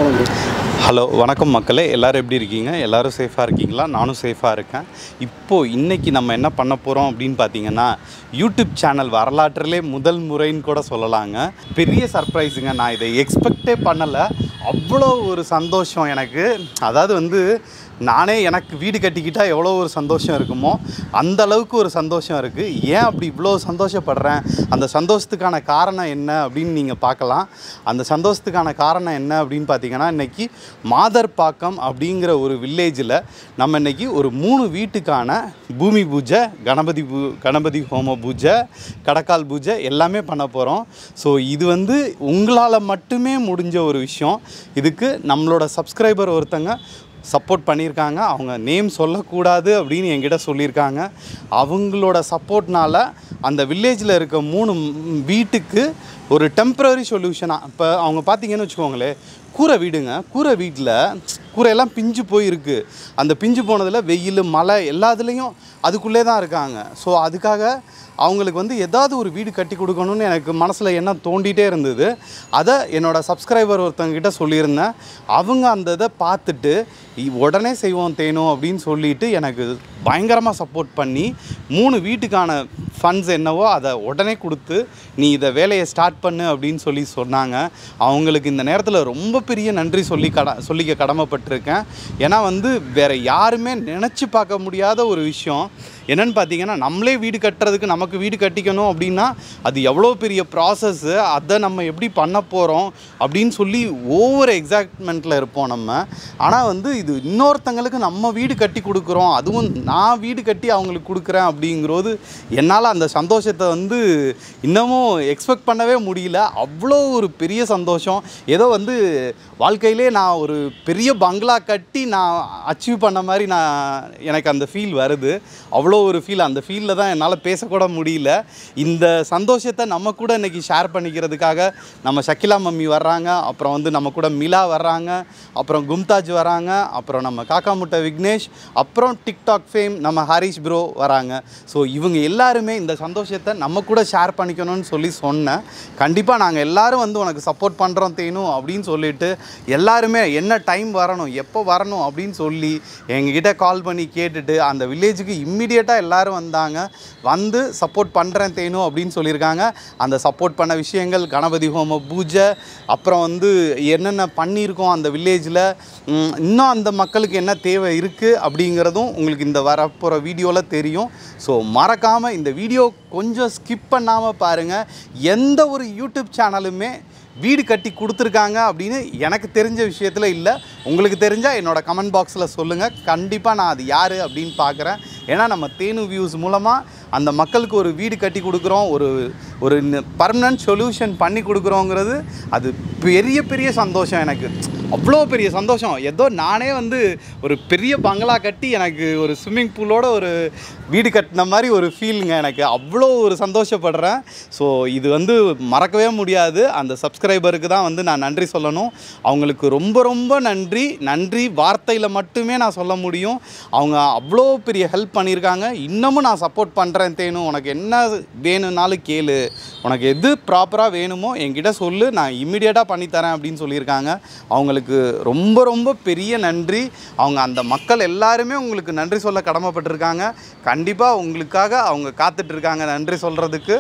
Hello வணக்கம் மக்களே எல்லாரும் எப்படி இருக்கீங்க எல்லாரும் சேஃபாக இருக்கீங்களா நானும் சேஃபாக இருக்கேன் இப்போது இன்னைக்கு நம்ம என்ன பண்ண போகிறோம் அப்படின்னு பார்த்தீங்கன்னா யூடியூப் சேனல் வரலாற்றிலே முதல் முறைன்னு கூட சொல்லலாங்க பெரிய சர்ப்ரைஸுங்க நான் இதை எக்ஸ்பெக்டே பண்ணலை அவ்வளோ ஒரு சந்தோஷம் எனக்கு அதாவது வந்து நானே எனக்கு வீடு கட்டிக்கிட்டால் எவ்வளோ ஒரு சந்தோஷம் இருக்குமோ அந்த அளவுக்கு ஒரு சந்தோஷம் இருக்குது ஏன் அப்படி இவ்வளோ சந்தோஷப்படுறேன் அந்த சந்தோஷத்துக்கான காரணம் என்ன அப்படின்னு நீங்கள் பார்க்கலாம் அந்த சந்தோஷத்துக்கான காரணம் என்ன அப்படின்னு பார்த்தீங்கன்னா இன்றைக்கி மாதர்பாக்கம் அப்படிங்கிற ஒரு வில்லேஜில் நம்ம இன்றைக்கி ஒரு மூணு வீட்டுக்கான பூமி பூஜை கணபதி பூ கணபதி ஹோம பூஜை கடக்கால் பூஜை எல்லாமே பண்ண போகிறோம் ஸோ இது வந்து உங்களால் மட்டுமே முடிஞ்ச ஒரு விஷயம் இதுக்கு நம்மளோட சப்ஸ்கிரைபர் ஒருத்தங்க சப்போர்ட் பண்ணியிருக்காங்க அவங்க நேம் சொல்லக்கூடாது அப்படின்னு என்கிட்ட சொல்லியிருக்காங்க அவங்களோட சப்போர்ட்னால அந்த வில்லேஜில் இருக்க மூணு ம், வீட்டுக்கு ஒரு டெம்ப்ரரி சொல்யூஷனாக இப்போ அவங்க பார்த்தீங்கன்னு வச்சுக்கோங்களேன் கூரை வீடுங்க கூரை வீட்டில் கூரையெல்லாம் பிஞ்சு போயிருக்கு அந்த பிஞ்சு போனதில் வெயில் மழை எல்லாத்துலேயும் அதுக்குள்ளே தான் இருக்காங்க ஸோ அதுக்காக அவங்களுக்கு வந்து ஏதாவது ஒரு வீடு கட்டி கொடுக்கணும்னு எனக்கு மனசில் என்ன தோண்டிகிட்டே இருந்தது அதை என்னோடய சப்ஸ்கிரைபர் ஒருத்தங்கிட்ட சொல்லியிருந்தேன் அவங்க அந்த இதை பார்த்துட்டு "இ- உடனே செய்வோம் தேனும் அப்படின்னு சொல்லிட்டு எனக்கு பயங்கரமாக சப்போர்ட் பண்ணி மூணு வீட்டுக்கான ஃபண்ட்ஸ் என்னவோ அதை உடனே கொடுத்து நீ இதை வேலையை ஸ்டார்ட் பண்ணு அப்படின்னு சொல்லி சொன்னாங்க அவங்களுக்கு இந்த நேரத்தில் ரொம்ப பெரிய நன்றி சொல்லி கட சொல்லிக்க கடமைப்பட்டிருக்கேன் ஏன்னா வந்து வேறு யாருமே நினச்சி பார்க்க முடியாத ஒரு விஷயம் என்னன்னு பார்த்தீங்கன்னா நம்மளே வீடு கட்டுறதுக்கு நமக்கு வீடு கட்டிக்கணும் அப்படின்னா அது எவ்வளோ பெரிய ப்ராசஸ்ஸு அதை நம்ம எப்படி பண்ண போகிறோம் அப்படின்னு சொல்லி ஒவ்வொரு எக்ஸாக்ட்மெண்ட்டில் இருப்போம் நம்ம ஆனால் வந்து இது இன்னொருத்தங்களுக்கு நம்ம வீடு கட்டி கொடுக்குறோம் அதுவும் நான் வீடு கட்டி அவங்களுக்கு கொடுக்குறேன் அப்படிங்கிறது என்னால் அந்த சந்தோஷத்தை வந்து இன்னமும் எக்ஸ்பெக்ட் பண்ணவே முடியல அவ்வளோ ஒரு பெரிய சந்தோஷம் ஏதோ வந்து வாழ்க்கையிலே நான் ஒரு பெரிய பங்களா கட்டி நான் அச்சீவ் பண்ண மாதிரி நான் எனக்கு அந்த ஃபீல் வருது அவ்வளோ ஒரு ஃபீல் அந்த ஃபீலில் தான் என்னால் பேசக்கூட முடியல இந்த சந்தோஷத்தை நம்ம கூட இன்றைக்கி ஷேர் பண்ணிக்கிறதுக்காக நம்ம ஷக்கிலா மம்மி வர்றாங்க அப்புறம் வந்து நம்ம கூட மிலா வர்றாங்க அப்புறம் கும்தாஜ் வராங்க அப்புறம் நம்ம காக்கா முட்டை விக்னேஷ் அப்புறம் டிக்டாக் ஃபேம் நம்ம ஹரிஷ் ப்ரோ வராங்க ஸோ இவங்க எல்லாருமே இந்த சந்தோஷத்தை நம்ம கூட ஷேர் பண்ணிக்கணும்னு சொல்லி சொன்னேன் கண்டிப்பாக நாங்கள் எல்லாரும் வந்து உனக்கு சப்போர்ட் பண்ணுறோம் தேனும் அப்படின்னு சொல்லிட்டு எல்லாருமே என்ன டைம் வரணும் எப்போ வரணும் அப்படின்னு சொல்லி எங்ககிட்ட கால் பண்ணி கேட்டுட்டு அந்த வில்லேஜுக்கு இம்மிடியேட்டாக எல்லாரும் வந்தாங்க வந்து சப்போர்ட் பண்ணுறேன் தேனும் அப்படின்னு சொல்லியிருக்காங்க அந்த சப்போர்ட் பண்ண விஷயங்கள் கணபதி ஹோம பூஜை அப்புறம் வந்து என்னென்ன பண்ணியிருக்கோம் அந்த வில்லேஜில் இன்னும் அந்த மக்களுக்கு என்ன தேவை இருக்குது அப்படிங்கிறதும் உங்களுக்கு இந்த வரப்போகிற வீடியோவில் தெரியும் ஸோ மறக்காமல் இந்த வீடியோ கொஞ்சம் ஸ்கிப் பண்ணாமல் பாருங்கள் எந்த ஒரு யூடியூப் சேனலுமே வீடு கட்டி கொடுத்துருக்காங்க அப்படின்னு எனக்கு தெரிஞ்ச விஷயத்தில் இல்லை உங்களுக்கு தெரிஞ்சால் என்னோடய கமெண்ட் பாக்ஸில் சொல்லுங்கள் கண்டிப்பாக நான் அது யார் அப்படின்னு பார்க்குறேன் ஏன்னா நம்ம தேனு வியூஸ் மூலமாக அந்த மக்களுக்கு ஒரு வீடு கட்டி கொடுக்குறோம் ஒரு ஒரு பர்மனன்ட் சொல்யூஷன் பண்ணி கொடுக்குறோங்கிறது அது பெரிய பெரிய சந்தோஷம் எனக்கு அவ்வளோ பெரிய சந்தோஷம் ஏதோ நானே வந்து ஒரு பெரிய பங்களா கட்டி எனக்கு ஒரு ஸ்விம்மிங் பூலோட ஒரு வீடு கட்டின மாதிரி ஒரு ஃபீலுங்க எனக்கு அவ்வளோ ஒரு சந்தோஷப்படுறேன் ஸோ இது வந்து மறக்கவே முடியாது அந்த சப்ஸ்கிரைபருக்கு தான் வந்து நான் நன்றி சொல்லணும் அவங்களுக்கு ரொம்ப ரொம்ப நன்றி நன்றி வார்த்தையில் மட்டுமே நான் சொல்ல முடியும் அவங்க அவ்வளோ பெரிய ஹெல்ப் பண்ணியிருக்காங்க இன்னமும் நான் சப்போர்ட் பண்ணுறேன் தேனும் உனக்கு என்ன வேணும்னாலும் கேளு உனக்கு எது ப்ராப்பராக வேணுமோ என்கிட்ட சொல்லு நான் இம்மிடியேட்டாக பண்ணித்தரேன் அப்படின்னு சொல்லியிருக்காங்க அவங்களுக்கு ரொம்ப ரொம்ப பெரிய நன்றி அவங்க அந்த மக்கள் எல்லாருமே உங்களுக்கு நன்றி சொல்ல கடமைப்பட்டிருக்காங்க கண்டிப்பாக உங்களுக்காக அவங்க காத்துட்ருக்காங்க நன்றி சொல்கிறதுக்கு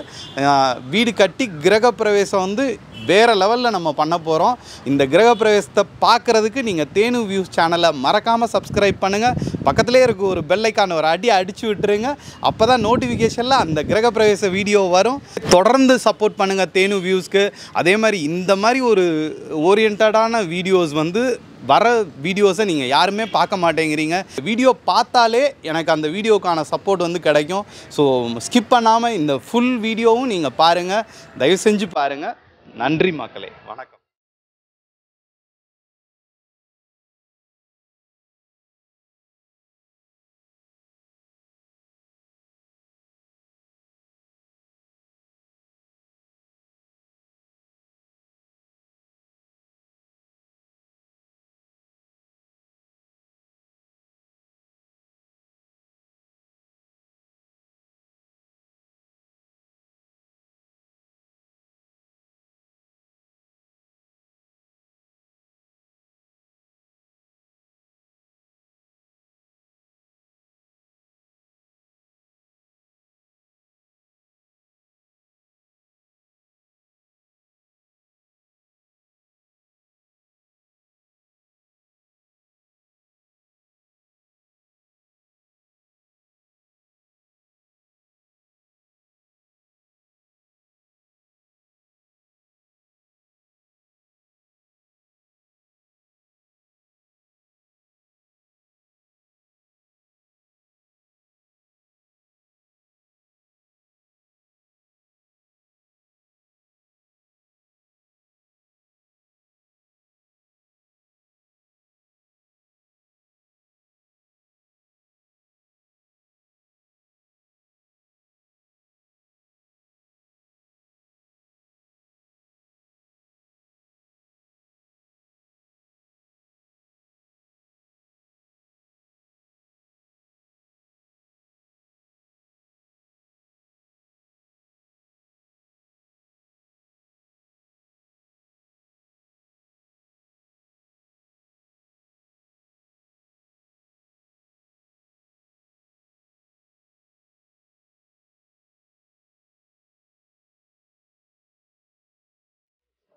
வீடு கட்டி கிரகப்பிரவேசம் வந்து வேறு லெவலில் நம்ம பண்ண போகிறோம் இந்த கிரகப்பிரவேசத்தை பார்க்குறதுக்கு நீங்கள் தேனு வியூஸ் சேனலை மறக்காமல் சப்ஸ்கிரைப் பண்ணுங்கள் பக்கத்துலேயே இருக்க ஒரு பெல்லைக்கான ஒரு அடி அடிச்சு விட்டுருங்க அப்போ தான் நோட்டிஃபிகேஷனில் அந்த கிரகப்பிரவேச வீடியோ வரும் தொடர்ந்து சப்போர்ட் பண்ணுங்கள் தேனு வியூஸ்க்கு அதே மாதிரி இந்த மாதிரி ஒரு ஓரியன்டான வீடியோஸ் வந்து வர வீடியோஸை நீங்கள் யாருமே பார்க்க மாட்டேங்கிறீங்க வீடியோ பார்த்தாலே எனக்கு அந்த வீடியோக்கான சப்போர்ட் வந்து கிடைக்கும் ஸோ ஸ்கிப் பண்ணாமல் இந்த ஃபுல் வீடியோவும் நீங்கள் பாருங்கள் தயவு செஞ்சு பாருங்கள் நன்றி மக்களே வணக்கம்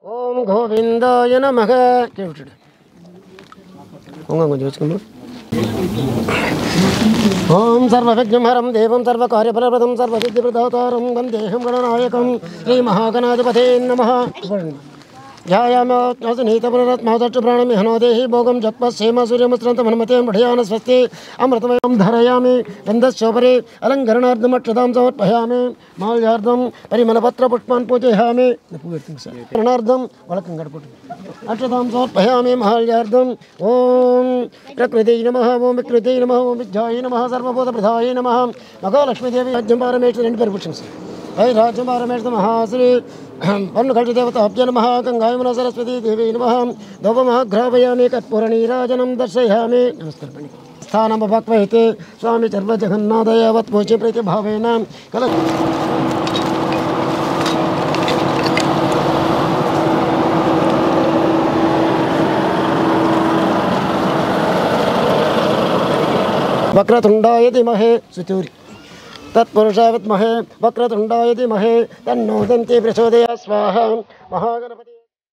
ஓம் கோவிந்தாய நமக கீழே விட்டுடு உங்க கொஞ்சம் வச்சுக்கோங்க ஓம் சர்வவிஜ்ஞமரம் தேவம் சர்வகாரியபலபிரதம் சர்வசித்திபிரதாதாரம் வந்தேகம் கணநாயகம் ஸ்ரீ மகாகணாதிபதே நம ध्यायामोत्नोतनीतपुनरत्मोदट्टु प्राणमिहनो देहि भोगं जत्पश्येम सूर्यमुस्त्रन्तमन्मते मढयान स्वस्ति अमृतमयं धारयामि गन्धस्योपरि अलङ्करणार्धमक्षतां समर्पयामि माल्यार्धं परिमलपत्रपुष्पान् पूजयामि करणार्धं वळकं गडपुटु अक्षतां समर्पयामि माल्यार्धम् ॐ प्रकृतिै नमः ॐ विकृतिै नमः ॐ विद्यायै नमः सर्वभूतप्रधायै नमः மகாலட்சுமிதேவி ராஜ்யம் பாரமேற்று ரெண்டு பேர் பிடிச்சுங்க சார் ஐ ராஜ்யம் பாரமேற்று மகாஸ்ரீ పన్నుకటి దేవతాభ్య నమ గంగాయమున సరస్వతీ దేవి నమ దోపమగ్రాపయామి కర్పూరనీరాజనం దర్శయామి నమస్కారం స్థానమపక్వైతే స్వామి సర్వజగన్నాథ యావత్ మోచి ప్రీతి భావేన కల వక్రతుండాయ ధీమహే సుతూరి तत्पुरुषा विद्महे वक्रतुण्डाय धीमहे तन्नो दन्ति प्रचोदयात् स्वाहा महागणपति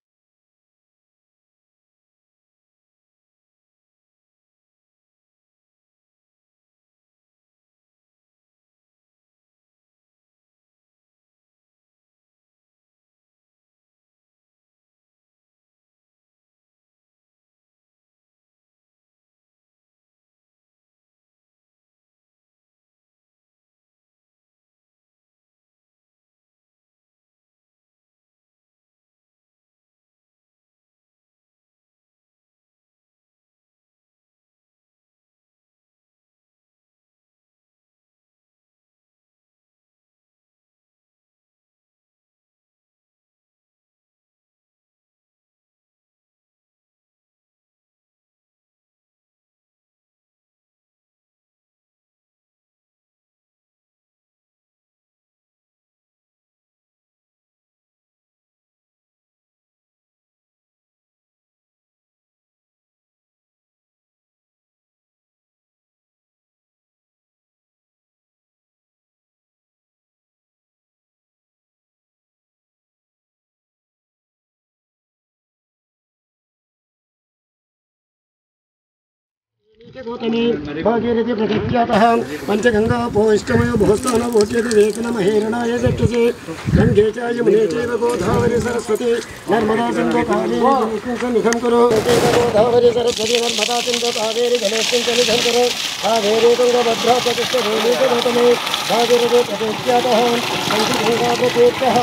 गौतमी भागीरथी प्रतिज्ञातः पञ्चगङ्गापोष्टमयो भोस्तानभूत्यति वेतनमहेरणाय गच्छसे गङ्गे च यमुने चैव गोदावरि सरस्वती नर्मदा सिन्धु कावेरी सन्निधं कुरु चैव गोदावरि सरस्वती नर्मदा सिन्धु कावेरी जलेस्मिन् सन्निधं कुरु कावेरी तुङ्गभद्रा च कृष्णभूमि च गौतमे भागीरथी प्रतिज्ञातः पञ्चगङ्गाप्रतीर्थः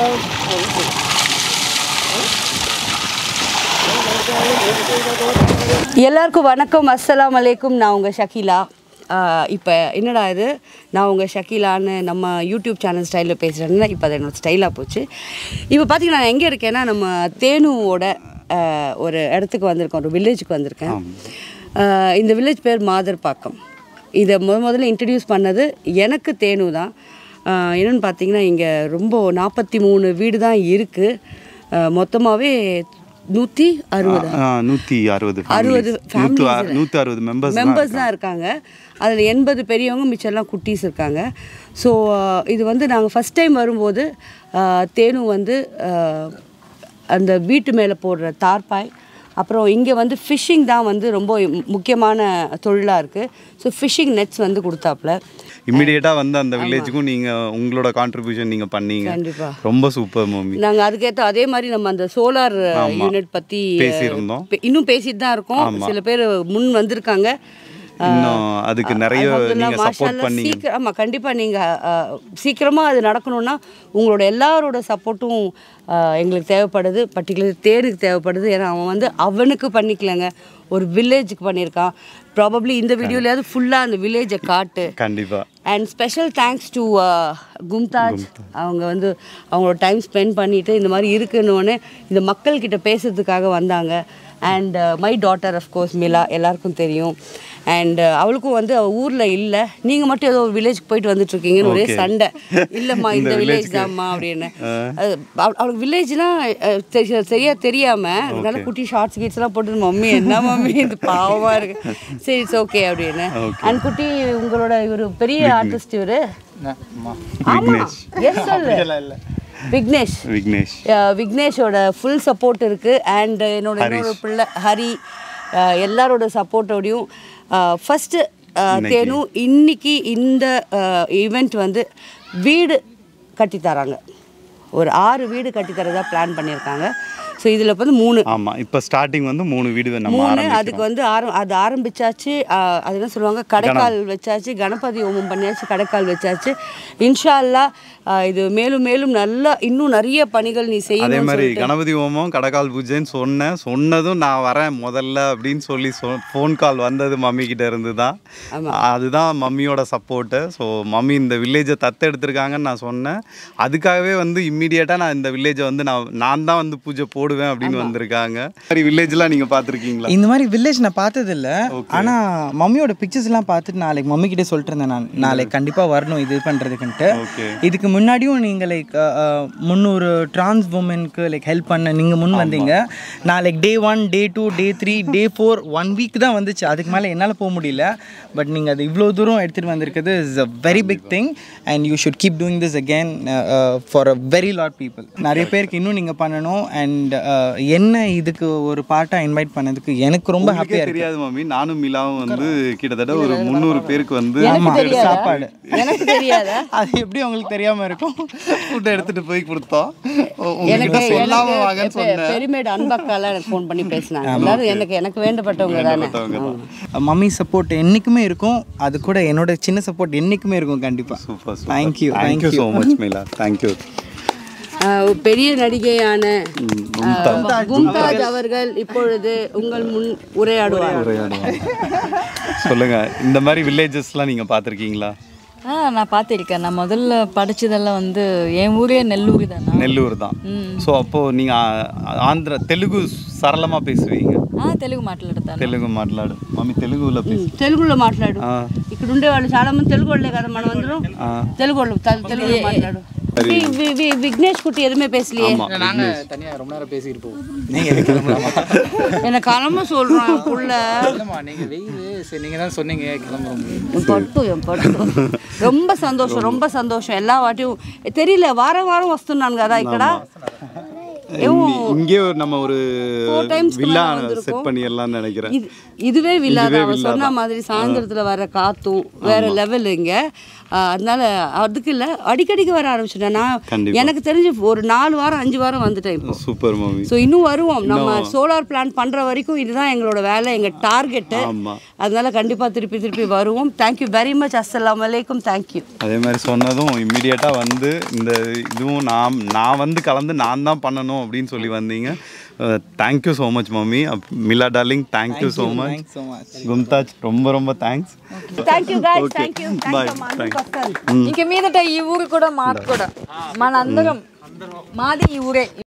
எல்லாருக்கும் வணக்கம் அஸ்ஸலாம் அலைக்கும் நான் உங்கள் ஷக்கீலா இப்போ என்னடா இது நான் உங்கள் ஷக்கீலான்னு நம்ம யூடியூப் சேனல் ஸ்டைலில் பேசுகிறேன்னா இப்போ அது என்னோட ஸ்டைலாக போச்சு இப்போ பார்த்தீங்கன்னா நான் எங்கே இருக்கேன்னா நம்ம தேனுவோட ஆஹ், ஒரு இடத்துக்கு வந்திருக்கேன் ஒரு வில்லேஜுக்கு வந்திருக்கேன் ஆஹ், இந்த வில்லேஜ் பேர் மாதர்பாக்கம் இதை முத முதல்ல இன்ட்ரடியூஸ் பண்ணது எனக்கு தேனு தான் ஆஹ், என்னன்னு பார்த்தீங்கன்னா இங்கே ரொம்ப நாற்பத்தி மூணு வீடு தான் இருக்குது மொத்தமாகவே நூற்றி அறுபது நூற்றி அறுபது அறுபது நூற்று families. நூற்றி அறுபது மெம்பர்ஸ் மெம்பர்ஸ் தான் இருக்காங்க அதில் எண்பது பெரியவங்க மிச்சம்லாம் குட்டீஸ் இருக்காங்க ஸோ இது வந்து நாங்கள் ஃபஸ்ட் டைம் வரும்போது ஆஹ், தேனு வந்து ஆஹ், அந்த வீட்டு மேலே போடுற தார்பாய் அப்புறம் இங்கே வந்து ஃபிஷ்ஷிங் தான் வந்து ரொம்ப முக்கியமான தொழிலாக இருக்குது ஸோ ஃபிஷ்ஷிங் நெட்ஸ் வந்து கொடுத்தாப்புல இம்மிடியேட்டாக வந்து அந்த வில்லேஜுக்கும் நீங்கள் உங்களோட கான்ட்ரிபியூஷன் நீங்கள் பண்ணீங்க கண்டிப்பா. ரொம்ப சூப்பர் மம்மி நாங்கள் அதுக்கேற்ற அதே மாதிரி நம்ம அந்த சோலார் யூனிட் பற்றி பேசியிருந்தோம். இன்னும் பேசிட்டு தான் இருக்கோம் சில பேர் முன் வந்திருக்காங்க இன்னும் அதுக்கு நிறைய அல்ஹம்துலில்லாஹ், நீங்கள் சப்போர்ட் மாஷா பண்ணீங்க சீக்கிரம் ஆமாம் கண்டிப்பாக நீங்கள் சீக்கிரமாக அது நடக்கணும்னா உங்களோட எல்லாரோட சப்போர்ட்டும் எங்களுக்கு தேவைப்படுது பர்டிகுலர் தேனுக்கு தேவைப்படுது ஏன்னா அவன் வந்து அவனுக்கு பண்ணிக்கலங்க ஒரு வில்லேஜுக்கு பண்ணியிருக்கான் ப்ராபப்ளி இந்த வீடியோலையாவது ஃபுல்லாக அந்த வில்லேஜை காட்டு கண்டிப்பாக and special thanks to Mumtaj அவங்க வந்து அவங்களோட டைம் ஸ்பெண்ட் பண்ணிட்டு இந்த மாதிரி இருக்குன்னு இந்த மக்கள்கிட்ட பேசுறதுக்காக வந்தாங்க and my daughter course Mila எல்லாருக்கும் தெரியும் அண்ட் அவளுக்கும் வந்து அவள் ஊரில் இல்லை நீங்கள் மட்டும் ஏதோ ஒரு வில்லேஜ்க்கு போயிட்டு வந்துட்டு இருக்கீங்கன்னு ஒரே சண்டை இல்லைம்மா இந்த வில்லேஜ் தான்மா அப்படின்னு அது அவ- அவளுக்கு வில்லேஜ்லாம் சரியா தெரியாமல் அதனால குட்டி ஷார்ட்ஸ் கீட்ஸ்லாம் போட்டு மம்மி என்ன மம்மி இது பாவமாக இருக்கு சரி இட்ஸ் ஓகே அப்படின்னு அண்ட் குட்டி உங்களோட இவர் பெரிய ஆர்டிஸ்ட் இவரு ஆமா எஸ் சொல்லு விக்னேஷ் விக்னேஷ் அஹ் விக்னேஷோட ஃபுல் சப்போர்ட் இருக்குது அண்ட் என்னோட இன்னொரு பிள்ளை ஹரி அஹ் எல்லாரோட சப்போர்ட்டோடையும் ஃபஸ்ட்டு தேனு இன்னைக்கு இந்த ஈவெண்ட் வந்து வீடு கட்டி தராங்க ஒரு ஆறு வீடு கட்டி தரதா பிளான் பண்ணியிருக்காங்க ஸோ இதில் வந்து மூணு ஆமா இப்போ ஸ்டார்டிங் வந்து மூணு வீடு நம்ம மூணு ஆரம்பிக்கிறோம் அதுக்கு வந்து ஆரம் அது ஆரம்பிச்சாச்சு ஆஹ் அது என்ன சொல்லுவாங்க கடைக்கால் வச்சாச்சு கணபதி ஹோமம் பண்ணியாச்சு கடைக்கால் வச்சாச்சு இன்ஷா அல்லாஹ் ஆஹ் இது மேலும் மேலும் நல்லா இன்னும் நிறைய பணிகள் நீ அதே செய்யணும் மாதிரி கணபதி ஹோமம் கடக்கால் பூஜைன்னு சொன்னேன் சொன்னதும் நான் வரேன் முதல்ல அப்படின்னு சொல்லி சொ ஃபோன் கால் வந்தது மம்மி கிட்ட இருந்து தான் அதுதான் மம்மியோட சப்போர்ட்டு ஸோ மம்மி இந்த வில்லேஜை தத்தெடுத்திருக்காங்கன்னு நான் சொன்னேன் அதுக்காகவே வந்து இம்மிடியேட்டாக நான் இந்த வில்லேஜை வந்து நான் நான் தான் வந்து பூஜை போடுவேன் அப்படின்னு வந்திருக்காங்க சரி வில்லேஜ்லாம் நீங்கள் பார்த்துருக்கீங்களா இந்த மாதிரி வில்லேஜ் நான் பார்த்தது இல்ல ஆனா மம்மியோட பிக்சர்ஸ் எல்லாம் பார்த்துட்டு நாளைக்கு மம்மி கிட்டே சொல்லிட்டு இருந்தேன் நான் நாளைக்கு கண்டிப்பா வரணும் இது பண்றதுக்குன்ட்டு ஓகே இதுக்கு முன்னாடியும் நீங்க லைக் முந்நூறு டிரான்ஸ் உமனுக்கு லைக் ஹெல்ப் பண்ண நீங்க முன் வந்தீங்க நான் like day one day two day three day four one week தான் வந்துச்சு அதுக்கு மேலே என்னால் போக முடியல பட் நீங்கள் அது இவ்வளோ தூரம் எடுத்துகிட்டு வந்திருக்கிறது is a very big thing and you should keep doing this again for a very lot people நிறைய பேருக்கு இன்னும் நீங்கள் பண்ணணும் அண்ட் என்ன இதுக்கு ஒரு பாட்டாக இன்வைட் பண்ணதுக்கு எனக்கு ரொம்ப உங்களுக்கே ஹாப்பியாக இருக்கு தெரியாது மம்மி நானும் மிலாவும் வந்து கிட்டத்தட்ட ஒரு முந்நூறு பேருக்கு வந்து ஆமா, சாப்பாடு எனக்கு தெரியாதா அது எப்படி உங்களுக்கு தெரியாமல் இருக்கும் ஃபுட் எடுத்துட்டு போய் கொடுத்தோம் எனக்கு உங்ககிட்ட சொல்லாம வாங்கன்னு எனக்கு சொன்னேன் பெருமேடு அன்பக்காலாம் எனக்கு ஃபோன் பண்ணி பேசினாங்க எல்லாரும் எனக்கு எனக்கு வேண்டப்பட்டவங்க தானே வேண்டப்பட்டவங்க தான். மம்மி சப்போர்ட் என்றைக்குமே இருக்கும் அது கூட என்னோட சின்ன சப்போர்ட் என்றைக்குமே இருக்கும் கண்டிப்பாக super Thank you, thank thank you so much Mila thank you ஆஹ் ஒரு பெரிய நடிகையான ஆஹ் மும்தாஜ் அவர்கள் இப்பொழுது உங்கள் முன் உரையாடுவார் சொல்லுங்க இந்த மாதிரி வில்லேஜஸ்லாம் நீங்க பார்த்துருக்கீங்களா ஆ நான் பார்த்துருக்கேன் நான் முதல்ல படிச்சதெல்லாம் வந்து என் ஊரே நெல்லூர் தானா நெல்லூர் தான் ஸோ அப்போ நீங்க ஆ- ஆந்திரா தெலுங்கு சரளமா பேசுவீங்க ఆ తెలుగు మాట్లాడతాను తెలుగు మాట్లాడు మమ్మీ తెలుగులో పేసు తెలుగులో మాట్లాడు ఆ. ఇక్కడ ఉండే వాళ్ళు చాలా మంది తెలుగు వాళ్ళే కదా మనం అందరం తెలుగు వాళ్ళు త- తెలుగులో మాట్లాడు வி- வி- வி- விக்னேஷ் குட்டி எதுவுமே பேசலையே தனியாக ரொம்ப நேரம் பேசிட்டு போவோம் எனக்கு கிளம்ப சொல்றான் என் புள்ள இல்லைம்மா நீங்கள் வெயில் சரி நீங்கள் தான் சொன்னீங்க கிளம்புறோம் என் பட்டு என் பட்டு ரொம்ப సంతోషం ரொம்ப సంతోషం எல்லா వాటిயும் தெரியல வாரம் వారం వస్తున్నాను కదా ఇక్కడ இங்கே ஒரு நம்ம ஒரு Four times க்கு வில்லா மேல வந்திருக்கோம். செட் பண்ணிடலாம்னு நினைக்கிறேன் இது இதுவே வில்லாத அவன் சொன்ன மாதிரி சாயந்தரத்துல வர காத்தும் வேற லெவல் இங்க ஆஹ் அதனால அதுக்கு இல்ல அடிக்கடிக்கு வர ஆரம்பிச்சிட்டேன் நான் கண்டிப்பா. எனக்கு தெரிஞ்சு ஒரு நாலு வாரம் அஞ்சு வாரம் வந்துட்டேன் இப்போ சூப்பர் மம்மி ஸோ இன்னும் வருவோம் நம்ம சோலார் பிளான் பண்ற வரைக்கும் இதுதான் எங்களோட வேலை எங்க டார்கெட்டு ஆமா அதனால கண்டிப்பா திருப்பி திருப்பி வருவோம் தேங்க்யூ வெரி மச் அஸ்ஸலாமு அலைக்கும் தேங்க்யூ அதே மாதிரி சொன்னதும் இம்மிடியேட்டாக வந்து இந்த இதுவும் நான் நான் வந்து கலந்து நான் தான் பண்ணணும் அப்படின்னு சொல்லி வந்தீங்க thank you so much mummy Mila darling thank you so much Thanks so much. Mumtaj ரொம்ப ரொம்ப thanks thank guys Okay. Thank you Bye. Thank Thank you ఇంక మీదట ఈ ఊరు కూడా మాకు కూడా మనందరం మాది ఈ ఊరే